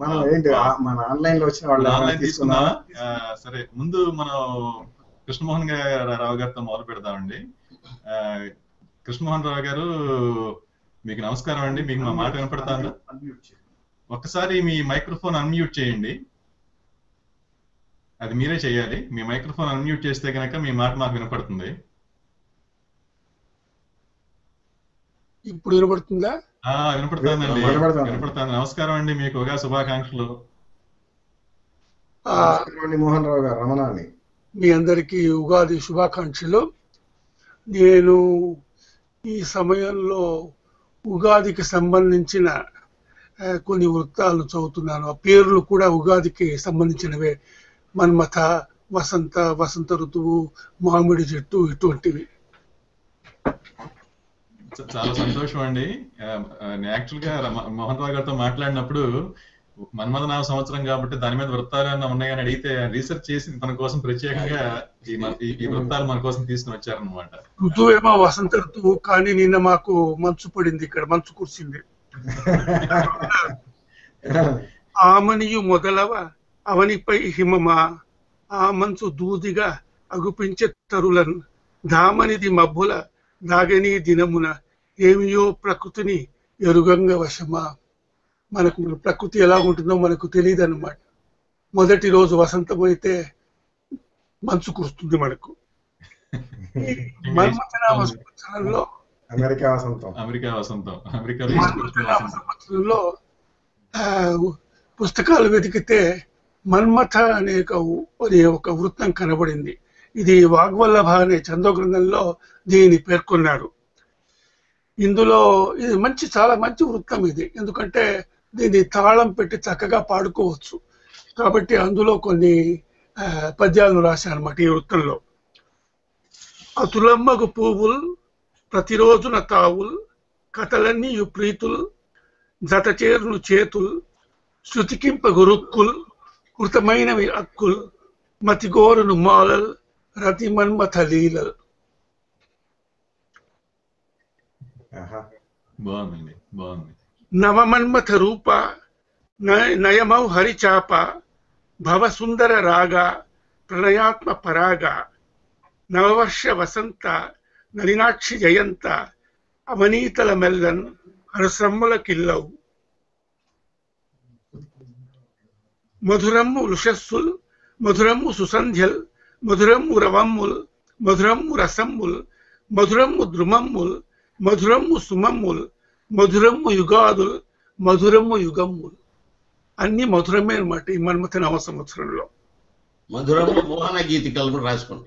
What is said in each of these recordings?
మనం ఏంటి ఆ- మన ఆన్లైన్ లో వచ్చిన వాళ్ళు ఏమైనా ఆన్లైన్ తీసుకుందామా తీసుకున్నామా ఆ, సరే ముందు మనం కృష్ణమోహన్ గారు రావు గారితో మొదలు పెడదామండి ఆ, కృష్ణమోహన్ రావు గారు మీకు నమస్కారం అండి మీకు మా మాట వినపడుతుందా ఒక్కసారి మీ మైక్రోఫోన్ అన్మ్యూట్ చేయండి అది మీరే చేయాలి మీ మైక్రోఫోన్ అన్మ్యూట్ చేస్తే కనుక మీ మాట మాకు వినపడుతుంది ఇప్పుడు వినబడుతుందా ఆ వినపడుతుందండి వినపడుతుంది. వినపడుతుంది నమస్కారం అండి మీకు ఉగా శుభాకాంక్షలు ఆ, నమస్కారం మోహన్ రావు గారు రమణ అని మీ అందరికీ ఉగాది శుభాకాంక్షలు నేను ఈ సమయంలో ఉగాదికి సంబంధించిన ఆ, కొన్ని వృత్తాలు చదువుతున్నాను ఆ పేర్లు కూడా ఉగాదికి సంబంధించినవే మన్మథ వసంత వసంత ఋతువు మామిడి చెట్టు ఇటువంటివి చ- చాలా సంతోషం అండి ఆ, ఆ, నేను యాక్చువల్ గా రమ- మోహన్ రావు గారితో మాట్లాడినప్పుడు మన్మథనామ సంవత్సరం కాబట్టి దాని మీద వృత్తాలు ఏమైనా ఉన్నాయని అడిగితే రీసెర్చ్ చేసి మన కోసం ప్రత్యేకంగా ఈ మ- ఈ- ఈ వృత్తాలు మన కోసం తీసుకుని వచ్చారనమాట ఋతువేమో వసంత ఋతువు కానీ నిన్న మాకు మంచు పడింది ఇక్కడ మంచు కురిసింది ఆమనియు మొదలవ అవనిపై హిమమా ఆ మంచు దూదిగా అగుపించే తరులన్ దామనిది మబ్బుల దాగని దినమున ఏమియో ప్రకృతిని ఎరుగంగ వశమా మనకు మన ప్రకృతి ఎలా ఉంటుందో మనకు తెలియదు అనమాట మొదటి రోజు వసంతం అయితే మంచు కురుస్తుంది మనకు ఈ మన్మథనామ సంవత్సరంలో అమెరికా వసంతం అమెరికా వసంతం అమెరికాలో మన్మథనామ సంవత్సరంలో ఆ, పుస్తకాలు వెతికితే మన్మథ అనే ఒక అనే ఒక వృత్తం కనబడింది ఇది వాగ్వల్లభ అనే చందో గ్రంథంలో దీనిని పేర్కొన్నారు ఇందులో ఇది మంచి చాలా మంచి వృత్తం ఇది ఎందుకంటే దీన్ని తాళం పెట్టి చక్కగా పాడుకోవచ్చు కాబట్టి అందులో కొన్ని ఆ, పద్యాలను రాశాను అనమాట ఈ వృత్తంలో అతులమ్మగు పువ్వులు ప్రతిరోజున తావుల్ కథలన్నీ ప్రీతుల్ జత చేరును చేతుల్ శృతికింప గురుక్కుల్ కృతమైనవి అక్కుల్ మతిగోరును మాలల్ రతి మన్మథ లీలల్ ఆహా. బాగుందండి బాగుంది నవమన్మథ రూప నయ- నయమౌ హరిచాప భవ సుందర రాగ ప్రణయాత్మ పరాగ నవవర్ష వసంత నలినాక్షి జయంత అవనీతల మెల్లన్ హరసమ్ముల కిల్లవు మధురమ్ము లుషస్సుల్ మధురమ్ము సుసంధ్యల్ మధురమ్ము రవమ్ముల్ మధురమ్ము రసమ్ముల్ మధురమ్ము ద్రుమమ్ముల్ మధురమ్ము సుమమ్ముల్ మధురమ్ము యుగాదుల్ మధురమ్ము యుగమ్ముల్ అన్ని మధురమే అన్నమాట ఈ మన్మథ నవ సంవత్సరంలో మధురము మోహన గీతికలు కూడా రాసుకోండి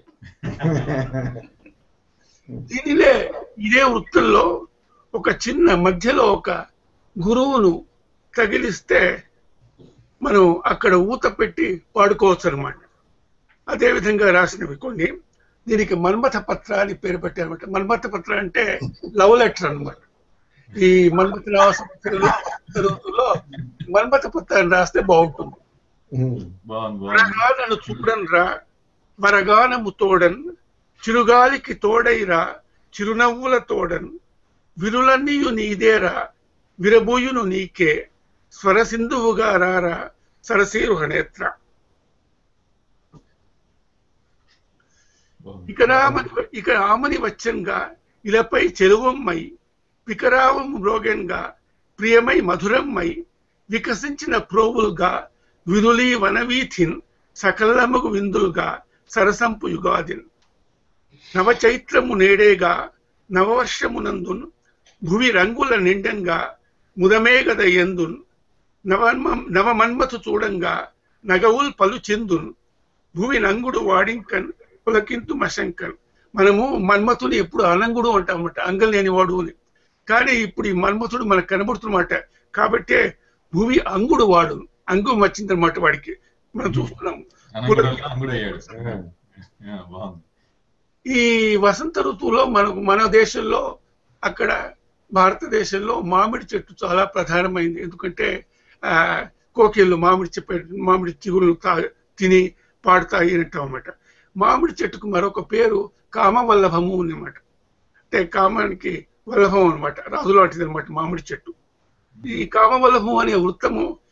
దీనిలే ఇదే వృత్తుల్లో ఒక చిన్న మధ్యలో ఒక గురువును తగిలిస్తే మనం అక్కడ ఊత పెట్టి పాడుకోవచ్చు అనమాట అదే విధంగా రాసినవి కొన్ని దీనికి మన్మథ పత్ర అని పేరు పెట్టారన్నమాట మన్మథ పత్ర అంటే లవ్ లెటర్ అన్నమాట ఈ మన్మథ రావ సంవత్సరంలో ఋతువులో మన్మథ పత్రాన్ని రాస్తే బాగుంటుంది ఉమ్. బాగుంది బాగుంది వరగాలను చూడన్ రా వరగానము తోడన్ చిరుగాలికి తోడైరా చిరునవ్వుల తోడన్ విరులన్నీయు నీదేరా విరబూయును నీకే స్వరసింధువుగా రారా సరసీరు హనేత్ర బాగుంది. ఇక రామని ఇక ఆమని వచ్చంగా ఇలపై చెరువమ్మై వికరావం మ్రోగన్గా ప్రియమై మధురమ్మై వికసించిన ప్రోవులుగా విరులీ వనవీథిన్ సకలముగు విందులుగా సరసంపు యుగాదిన్ నవచైత్రము నేడేగా నవవర్షమునందున్ భువి రంగుల నిండంగా ముదమేగద ఎందున్ నవమ నవమన్మథు చూడంగా నగవుల్ పలు చెందున్ భూమి నంగుడు వాడింకన్ పులకింతు మశంకన్ మనము మన్మథుని ఎప్పుడు అనంగుడు అంటామన్నమాట అంగం లేనివాడు అని కానీ ఇప్పుడు ఈ మన్మథుడు మనకు కనబడుతున్నమాట కాబట్టే భూమి అంగుడు వాడు అంగం వచ్చిందన్నమాట వాడికి మనం చూస్తున్నాం అనంగుడు అంగుడు అయ్యాడు ఆ, బాగుంది ఈ వసంత ఋతువులో మనకు మన దేశంలో అక్కడ భారతదేశంలో మామిడి చెట్టు చాలా ప్రధానమైంది ఎందుకంటే ఆ కోకిళ్ళు మామిడి చెప్పే మామిడి చిగురులు తా తిని పాడుతాయి అంటాం అన్నమాట మామిడి చెట్టుకు మరొక పేరు కామవల్లభము అన్నమాట అంటే కామానికి వల్లభం అన్నమాట రాజులాంటిది అనమాట మామిడి చెట్టు ఈ కామవల్లభం అనే వృత్తము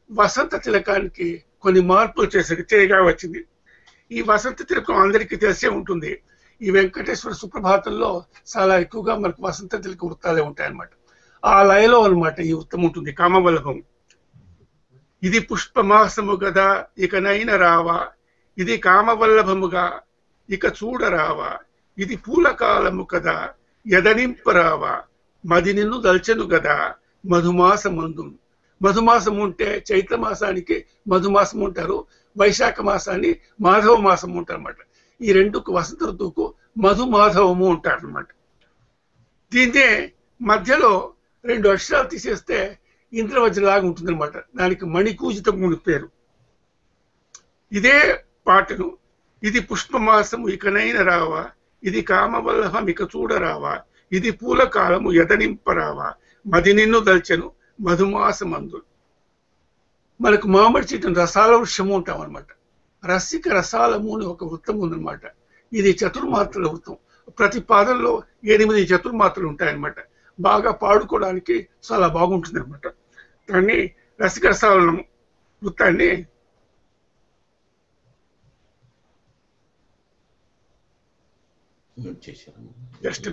వసంత తిలకానికి కొన్ని మార్పులు చేశాడు చేయగా వచ్చింది ఈ వసంత తిలకం అందరికీ తెలిసే ఉంటుంది ఈ వెంకటేశ్వర సుప్రభాతంలో చాలా ఎక్కువగా మనకు వసంత తిలక వృత్తాలే ఉంటాయన్నమాట ఆ లయలో అన్నమాట ఈ వృత్తం ఉంటుంది కామవల్లభం ఇది పుష్పమాసము గదా ఇకనైన రావా ఇది కామవల్లభముగా ఇక చూడరావా ఇది పూలకాలము కదా ఎదనింపరావా మది నిన్ను దల్చెను గదా మధుమాసమందు మధుమాసం ఉంటే చైత్ర మాసానికి మధుమాసం ఉంటారు వైశాఖ మాసాన్ని మాధవ మాసం ఉంటారు అనమాట ఈ రెండుకు వసంత ఋతువుకు మధుమాధవము ఉంటారు అనమాట దీంతే మధ్యలో రెండు అక్షరాలు తీసేస్తే ఇంద్రవజ్రలాగా ఉంటుంది అనమాట దానికి మణికూజితం అని పేరు ఇదే పాటను ఇది పుష్పమాసము ఇకనైన రావా ఇది కామవల్లభం ఇక చూడరావా ఇది పూల కాలము ఎదనింపరావా మది నిన్ను దల్చెను మధుమాసమందు మనకు మామిడి చెట్టు రసాల వృక్షము ఉంటాం అనమాట రసిక రసాలము అని ఒక వృత్తం ఉందన్నమాట ఇది చతుర్మాత్రల వృత్తం ప్రతి పాదంలో ఎనిమిది చతుర్మాత్రలు ఉంటాయన్నమాట బాగా పాడుకోవడానికి చాలా బాగుంటుంది అనమాట దాన్ని రసిక రసాల వృత్తాన్ని చేశారు జస్ట్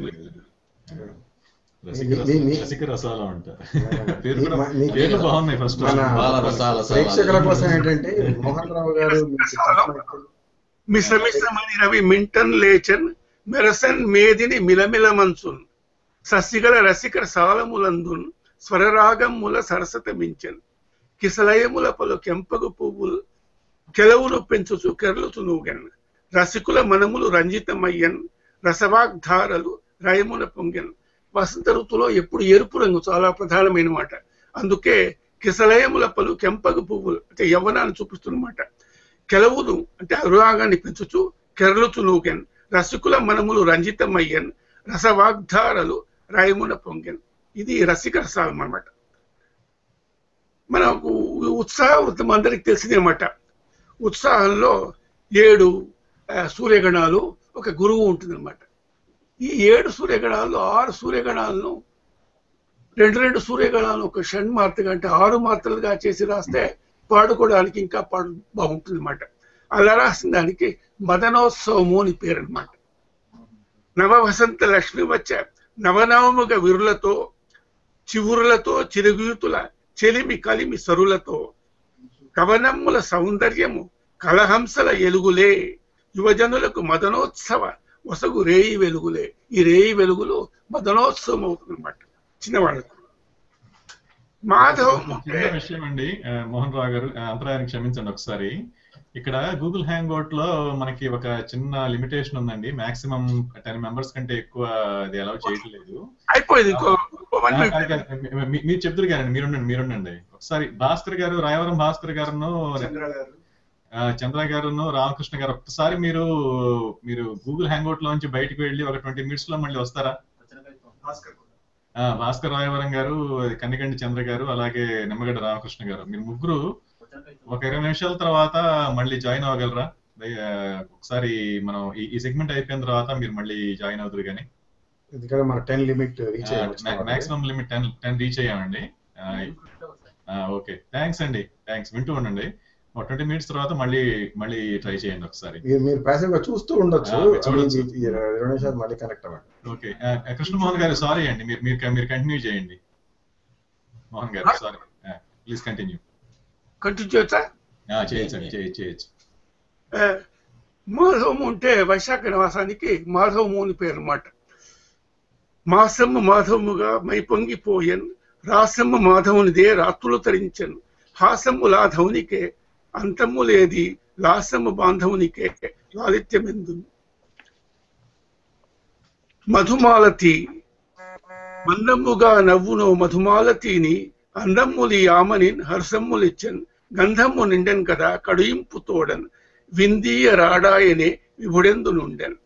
రసిక మీ- రస- మీ- రసిక రసాలు అంట మీ- పేరు కూడా మీ- మీ- పేర్లు బాగున్నాయి ఫస్ట్ మన బాల రసాల సాల. ప్రేక్షకుల కోసం ఏంటంటే మోహన్ రావు గారు మీకు చెప్పినట్టు మిశ్రమిశ్రమని రవి మింటన్ లేచన్ మెరసన్ మేదిని మిలమిల మంచున్ ససిగల రసిక సాలములందున్ స్వరరాగముల సరసత మించన్ కిసలయముల పలు కెంపగు పువ్వులు కెలవులు పెంచుచు కెరలుచు నూగెన్ రసికుల మనములు రంజితమయ్యన్ రసవాగ్ధారలు రయమున పొంగెన్ వసంత ఋతువులో ఎప్పుడు ఎరుపు రంగు చాలా ప్రధానమైన మాట అందుకే కిసలయముల పలు కెంపగు పువ్వులు అంటే యవ్వనాన్ని చూపిస్తున్నమాట కెలవులు అంటే అనురాగాన్ని పెంచుచు కెరలుచు నూగెన్ రసికుల మనములు రంజితమయ్యన్ రసవాగ్ధారలు రాయమున పొంగెన్ ఇది రసిక రసాలం అన్నమాట మనకు ఉత్సాహ వృత్తం అందరికి తెలిసిందన్నమాట ఉత్సాహంలో ఏడు ఆ, సూర్యగణాలు ఒక గురువు ఉంటుందన్నమాట ఈ ఏడు సూర్యగణాల్లో ఆరు సూర్యగణాలను రెండు రెండు సూర్యగణాలను ఒక షణ్మార్తగా అంటే ఆరు మాత్రలుగా చేసి రాస్తే పాడుకోవడానికి ఇంకా పాడు బాగుంటుంది అనమాట అలా రాసిన దానికి మదనోత్సవము అని పేరు అనమాట నవ వసంత లక్ష్మి వచ్చ నవనవముగ విరులతో చివురులతో చిరుగుతుల చెలిమి కలిమి సరులతో కవనమ్ముల సౌందర్యము కలహంసల ఎలుగులే యువజనులకు మదనోత్సవ వసగు రేయి వెలుగులే ఈ రేయి వెలుగులు మదనోత్సవం అవుతుంది అనమాట చిన్నవాళ్ళకు మాధవం అంటే చిన్న విషయం అండి ఆ, మోహన్ రావు గారు ఆ, అంతరాయాన్ని క్షమించండి ఒకసారి ఇక్కడ గూగుల్ హ్యాంగ్ అవుట్ లో మనకి ఒక చిన్న లిమిటేషన్ ఉందండి మాక్సిమం టెన్ మెంబర్స్ కంటే ఎక్కువ అది అలౌ చేయట్లేదు అయిపోయింది ఇంకో వన్ ఆ, వీక్ కాదు, కాదు, మీ- మీ- మీరు చెప్తారు కానీ మీరుండండి మీరుండండి ఒకసారి భాస్కర్ గారు రాయవరం భాస్కర్ గారును ఆ, చంద్ర గారును రామకృష్ణ గారు ఒక్కసారి మీరు మీరు గూగుల్ హ్యాంగ్ అవుట్ లోంచి బయటకు వెళ్ళి ఒక ట్వంటీ మినిట్స్ లో మళ్ళీ వస్తారా ఆ, భాస్కర్ రాయవరం గారు కన్నికండి చంద్ర గారు అలాగే నిమ్మగడ్డ రామకృష్ణ గారు మీరు ముగ్గురు ఒక ఇరవై నిమిషాల తర్వాత మళ్ళీ జాయిన్ అవ్వగలరా దయ- ఒకసారి మనం ఈ- ఈ సెగ్మెంట్ అయిపోయిన తర్వాత మీరు మళ్ళీ జాయిన్ అవుతారు కానీ ఎందుకంటే మన ten limit reach maximum limit ten ten reach అయ్యామండి ఓకే థ్యాంక్స్ అండి థ్యాంక్స్ వింటూ ఉండండి ఒక ట్వంటీ మినిట్స్ తర్వాత మళ్ళీ మళ్ళీ ట్రై చేయండి ఒకసారి మీరు మీరు ప్యాసివ్ గా చూస్తూ ఉండొచ్చు ఆ, మీరు చూడొచ్చు. ఈ- ఈ ఇరవై నిమిషాలు మళ్ళీ కనెక్ట్ అవ్వండి ఓకే కృష్ణమోహన్ గారు సారీ అండి మీరు మీరు మీరు కంటిన్యూ చేయండి మోహన్ గారు సారీ ప్లీజ్ కంటిన్యూ కంటిన్యూ చేస్తా చేయొచ్చండి చేయొచ్చు చేయొచ్చు ఆ, మాధవము అంటే వైశాఖ మాసానికి మాధవము అని పేరు అన్నమాట మాసమ్మ మాధవముగా మై పొంగిపోయన్ రాసమ్మ మాధవునిదే రాత్రులు తరించను హాసమ్ము లాధవునికే అంతము లేది లాసమ్మ బాంధవునికే లాలిత్యమెందు మధుమాలతి మందమ్ముగా నవ్వును మధుమాలతిని అందమ్ములి ఆమనిన్ హర్షమ్ములిచ్చన్ గంధమ్ము నిండెన్ కదా కడుయింపు తోడన్ విందీయ రాడాయనే విభుడెందు నుండెన్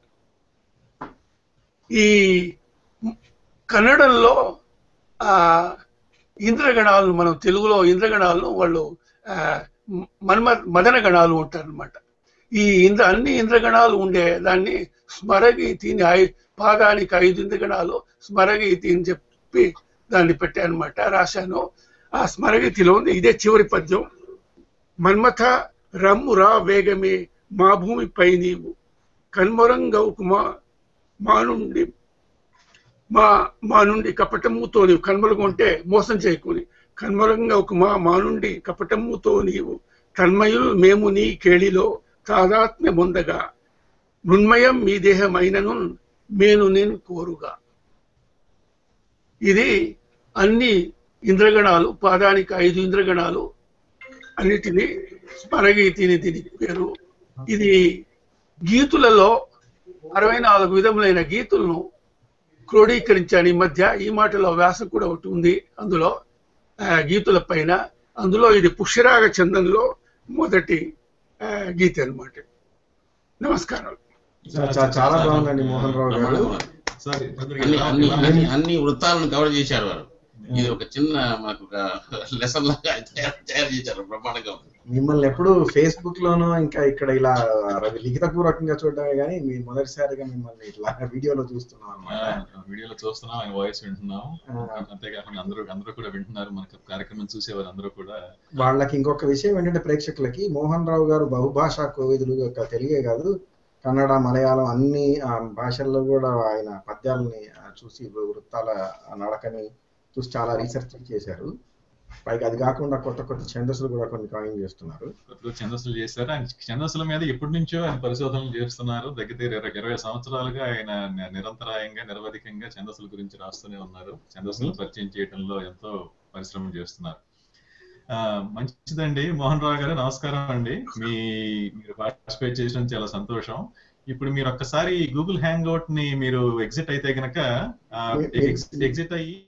ఈ కన్నడంలో ఆ ఇంద్రగణాలను మనం తెలుగులో ఇంద్రగణాలను వాళ్ళు ఆ, మన్మ మదన గణాలు ఉంటారనమాట ఈ ఇంద్ర అన్ని ఇంద్రగణాలు ఉండే దాన్ని స్మరగీతి అని ఐ- పాదానికి ఐదు ఇంద్రగణాలు స్మరగీతి అని చెప్పి దాన్ని పెట్టానమాట రాశాను ఆ స్మరగీతిలో ఉంది ఇదే చివరి పద్యం మన్మథ రమ్మురా వేగమే మా భూమిపై నీవు కన్మరంగవుకు మా మా నుండి మా మా నుండి కపటముతో నీవు కన్మలుగా ఉంటే మోసం చేయకుని కన్మరంగవుకు మా మా నుండి కపటముతో నీవు తన్మయులు మేము నీ కేళిలో తాదాత్మ్య పొందగా మృన్మయం మీ దేహమైనను మేను నేను కోరుగా ఇది అన్ని ఇంద్రగణాలు పాదానికి ఐదు ఇంద్రగణాలు అన్నిటిని స్మరగీతిని దీని పేరు ఇది గీతులలో అరవై నాలుగు విధములైన గీతులను క్రోడీకరించాను ఈ మధ్య ఈ మాటలో వ్యాసం కూడా ఒకటి ఉంది అందులో ఆ, గీతుల పైన అందులో ఇది పుష్యరాగ చందంలో మొదటి ఆ, గీత అన్నమాట నమస్కారాలు చా- చా- చాలా బాగుందండి మోహన్ రావు గారు బ్రహ్మాండంగా. సార్ అన్ని అన్ని అన్ని అన్ని వృత్తాలను కవర్ చేశారు వారు ఇది ఒక చిన్న మనకు ఒక లెసన్ లాగా తయారు తయారు చేశారు బ్రహ్మాండంగా ఉంది మిమ్మల్ని ఎప్పుడు ఫేస్బుక్ లోనో ఇంకా ఇక్కడ ఇలా లిఖిత పూర్వకంగా చూడడమే కానీ మీ మొదటిసారిగా మిమ్మల్ని ఇట్లా వీడియోలో చూస్తున్నాం అనమాట వీడియోలో చూస్తున్నాం ఆయన వాయిస్ వింటున్నాం ఆ. అంతేకాకుండా అందరూ అందరూ కూడా వింటున్నారు మనకు కార్యక్రమం చూసేవారు అందరూ కూడా వాళ్ళకి ఇంకొక విషయం ఏంటంటే ప్రేక్షకులకి మోహన్ రావు గారు బహుభాషా కోవిదులు యొక్క తెలుగే కాదు కన్నడ మలయాళం అన్ని ఆ, భాషల్లో కూడా ఆయన పద్యాలని ఆ, చూసి వృత్తాల ఆ నడకని చూసి చాలా రీసెర్చ్ చేశారు పైగా అది కాకుండా కొత్త కొత్త ఛందస్సులు కూడా కొన్ని కాయిన్ చేస్తున్నారు కొత్తగా ఛందస్సులు చేశారు ఆయన ఛందస్సుల మీద ఎప్పటి నుంచో ఆయన పరిశోధనలు చేస్తున్నారు దగ్గర దగ్గర ఇరవై- ఇరవై సంవత్సరాలుగా ఆయన ని- నిరంతరాయంగా నిరవధికంగా ఛందస్సుల గురించి రాస్తూనే ఉన్నారు ఛందస్సులు పరిచయం చేయడంలో ఎంతో పరిశ్రమ చేస్తున్నారు ఆ, మంచిదండి మోహన్ రావు గారు నమస్కారం అండి మీ మీరు పార్టిసిపేట్ చేసిన చాలా సంతోషం ఇప్పుడు మీరు ఒక్కసారి గూగుల్ హ్యాంగ్ అవుట్ ని మీరు ఎగ్జిట్ అయితే గనక ఎగ్జిట్ అయ్యి